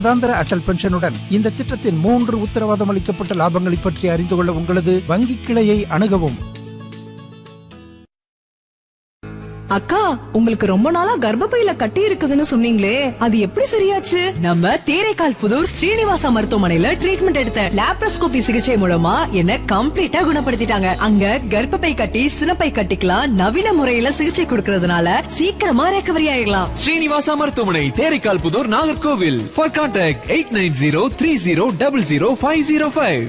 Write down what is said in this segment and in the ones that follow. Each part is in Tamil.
மாதாந்திர அட்டல் பென்ஷனுடன் இந்த திட்டத்தின் மூன்று உத்தரவாதம் அளிக்கப்பட்ட லாபங்களை பற்றி அறிந்து கொள்ள உங்களது வங்கி கிளையை அணுகவும் அக்கா உங்களுக்கு ரொம்ப நாளா கர்ப்பப்பையில கட்டி இருக்குதுன்னு சொன்னீங்களே அது எப்படி சரியாச்சு நம்ம தேரைக்கால் புதூர் ஸ்ரீனிவாசா மருத்துவமனையில ட்ரீட்மெண்ட் எடுத்த லாப்ரோஸ்கோபி சிகிச்சை மூலமா என்ன கம்ப்ளீட்டா குணப்படுத்திட்டாங்க அங்க கர்ப்பப்பை கட்டி சினப்பை கட்டிக்கலாம் நவீன முறையில சிகிச்சை கொடுக்கறதுனால சீக்கிரமா ரெக்கவரி ஆயிடலாம் ஸ்ரீனிவாசா மருத்துவமனை Theraikal Puthur Nagercoil for contact eight nine zero three zero double zero five zero five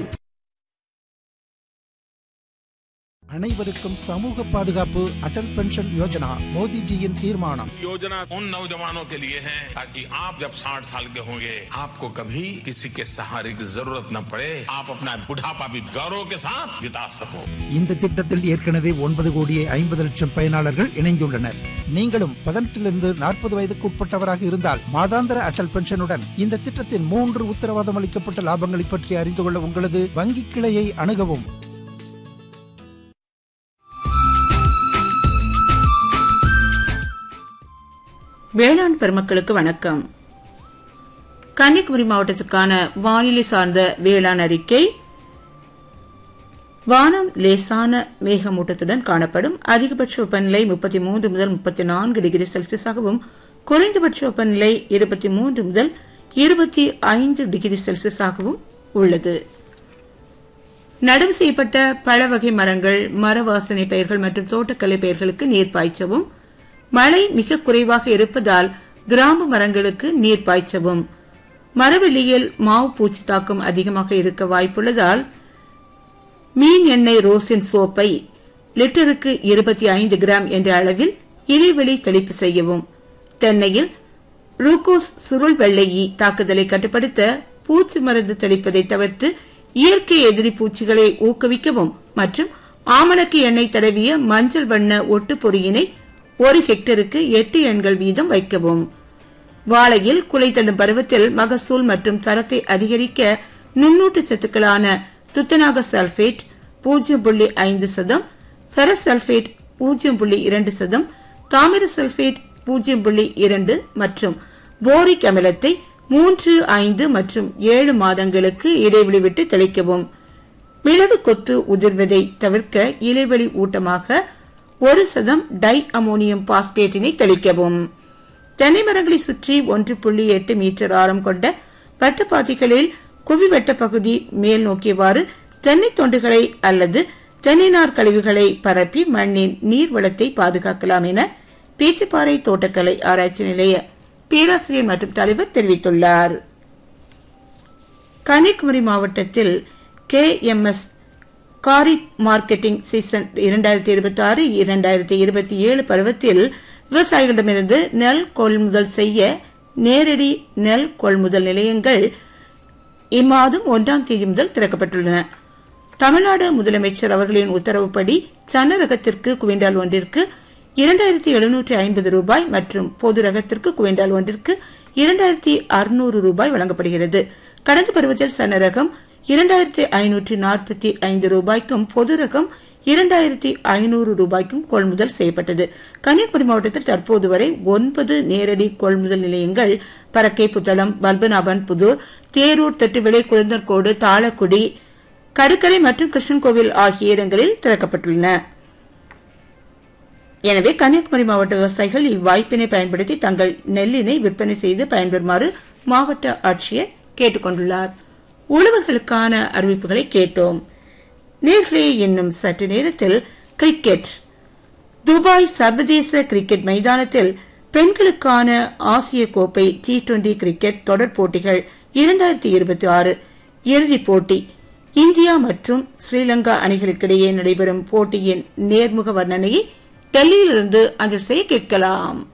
அனைவருக்கும் சமூக பாதுகாப்பு அடல் பென்ஷன் யோஜனா மோடிஜியின் தீர்மானம் योजना उन नौजवानों के लिए है ताकि आप जब 60 साल के होंगे आपको कभी किसी के सहारे की जरूरत न पड़े आप अपना बुढ़ापा भी गौरव के साथ बिता सको இந்த திட்டத்தில் ஏற்கனவே ஒன்பது கோடியே ஐம்பது லட்சம் பயனாளர்கள் இணைந்துள்ளனர் நீங்களும் பதினெட்டிலிருந்து நாற்பது வயதுக்கு உட்பட்டவராக இருந்தால் மாதாந்திர அட்டல் பென்ஷனுடன் இந்த திட்டத்தின் மூன்று உத்தரவாதம் அளிக்கப்பட்ட லாபங்களை பற்றி அறிந்து கொள்ள உங்களது வங்கி கிளையை அணுகவும் வேளாண் பெருமக்களுக்கு வணக்கம் கன்னியாகுமரி மாவட்டத்திற்கான வானிலை சார்ந்த வேளாண் அறிக்கை வானம் லேசான மேகமூட்டத்துடன் காணப்படும் அதிகபட்ச வெப்பநிலை முப்பத்தி மூன்று முதல் முப்பத்தி நான்கு டிகிரி செல்சியஸாகவும் குறைந்தபட்ச வெப்பநிலை இருபத்தி மூன்று முதல் இருபத்தி ஐந்து டிகிரி செல்சியஸாகவும் உள்ளது நடவு செய்யப்பட்ட பழ வகை மரங்கள் மர வாசனை பயிர்கள் மற்றும் தோட்டக்கலை பயிர்களுக்கு நீர் பாய்ச்சவும் மழை மிக குறைவாக இருப்பதால் கிராம மரங்களுக்கு நீர் பாய்ச்சவும் மரவெளியில் மாவு பூச்சி தாக்கம் அதிகமாக இருக்க வாய்ப்புள்ளதால் மீன் எண்ணெய் ரோசின் சோப்பை லிட்டருக்கு இருபத்தி ஐந்து கிராம் என்ற அளவில் இலைவெளி தெளிப்பு செய்யவும் தென்னையில் ரூகோஸ் சுருள் வெள்ளை ஈ தாக்குதலை கட்டுப்படுத்த பூச்சி மருந்து தெளிப்பதை தவிர்த்து இயற்கை எதிரி பூச்சிகளை ஊக்குவிக்கவும் மற்றும் ஆமணக்கு எண்ணெய் தடவிய மஞ்சள் வண்ண ஒட்டு பொறியினை ஒரு ஹெக்டருக்கு எட்டு எண்கள் வீதம் வைக்கவும் வாழையில் குலை தள்ளும் பருவத்தில் மகசூல் மற்றும் தரத்தை அதிகரிக்க நுண்ணூட்ட சத்துக்களான துத்தநாக சல்பேட் பூஜ்ஜியம் புள்ளி ஐந்து சதம் ஃபெரஸ் சல்பேட் பூஜ்ஜியம் புள்ளி இரண்டு சதம் தாமிர சல்பேட் பூஜ்ஜியம் புள்ளி இரண்டு மற்றும் போரிக் அமிலத்தை மூன்று ஐந்து மற்றும் ஏழு மாதங்களுக்கு இடைவெளி விட்டு தெளிக்கவும் மிளகு கொத்து உதிர்வதை தவிர்க்க இலைவெளி ஊட்டமாக ஒரு சதம் டை அமோனியம் பாஸ்பேட்டினை தெளிக்கவும் தென்னை மரங்களை சுற்றி ஒன்று புள்ளி எட்டு மீட்டர் ஆரம் கொண்ட வட்டப்பாத்திகளில் குவி வெட்ட பகுதி மேல் நோக்கியவாறு தென்னை தொண்டுகளை அல்லது தென்னை நார் கழிவுகளை பரப்பி மண்ணின் நீர் வளத்தை பாதுகாக்கலாம் என பேச்சுப்பாறை தோட்டக்கலை ஆராய்ச்சி நிலைய பேராசிரியர் மற்றும் தலைவர் தெரிவித்துள்ளார் கன்னியாகுமரி மாவட்டத்தில் கே எம் எஸ் காரி மார்க்கெட்டிங் சீசன் இரண்டாயிரத்தி இருபத்தி ஆறு இரண்டாயிரத்தி இருபத்தி ஏழு பருவத்தில் விவசாயிகளிடமிருந்து நெல் கொள்முதல் செய்ய நேரடி நெல் கொள்முதல் நிலையங்கள் இம்மாதம் ஒன்றாம் தேதி முதல் திறக்கப்பட்டுள்ளன தமிழ்நாடு முதலமைச்சர் அவர்களின் உத்தரவுப்படி சன ரகத்திற்கு குவிண்டால் ஒன்றிற்கு இரண்டாயிரத்தி எழுநூற்றி ஐம்பது ரூபாய் மற்றும் பொது ரகத்திற்கு குவிண்டால் ஒன்றிற்கு இரண்டாயிரத்தி அறுநூறு ரூபாய் வழங்கப்படுகிறது கடந்த பருவத்தில் சன ரகம் இரண்டாயிரத்தி ஐநூற்றி நாற்பத்தி ஐந்து ரூபாய்க்கும் பொது ரகம் இரண்டாயிரத்தி ஐநூறு ரூபாய்க்கும் கொள்முதல் செய்யப்பட்டது கன்னியாகுமரி மாவட்டத்தில் தற்போது வரை ஒன்பது நேரடி கொள்முதல் நிலையங்கள் பறக்கை புத்தளம் பல்பநாபன் புதூர் தேரூர் தெட்டுவிளை குழந்தர்கோடு தாளக்குடி கடுக்கரை மற்றும் கிருஷ்ணன்கோவில் ஆகிய இடங்களில் திறக்கப்பட்டுள்ளன எனவே கன்னியாகுமரி மாவட்ட விவசாயிகள் இவ்வாய்ப்பினை பயன்படுத்தி தங்கள் நெல்லினை விற்பனை செய்து பயன்பெறுமாறு மாவட்ட ஆட்சியர் கேட்டுக் கொண்டுள்ளார் உழவர்களுக்கான அறிவிப்புகளை கேட்டோம் நேர்களே இன்னும் சற்று நேரத்தில் கிரிக்கெட் துபாய் சர்வதேச கிரிக்கெட் மைதானத்தில் பெண்களுக்கான ஆசிய கோப்பை டி டுவெண்டி கிரிக்கெட் தொடர் போட்டிகள் இரண்டாயிரத்தி இருபத்தி ஆறு இறுதிப் போட்டி இந்தியா மற்றும் ஸ்ரீலங்கா அணிகளுக்கிடையே நடைபெறும் போட்டியின் நேர்முக வர்ணனையை டெல்லியிலிருந்து அஞ்சல் செய்ய கேட்கலாம்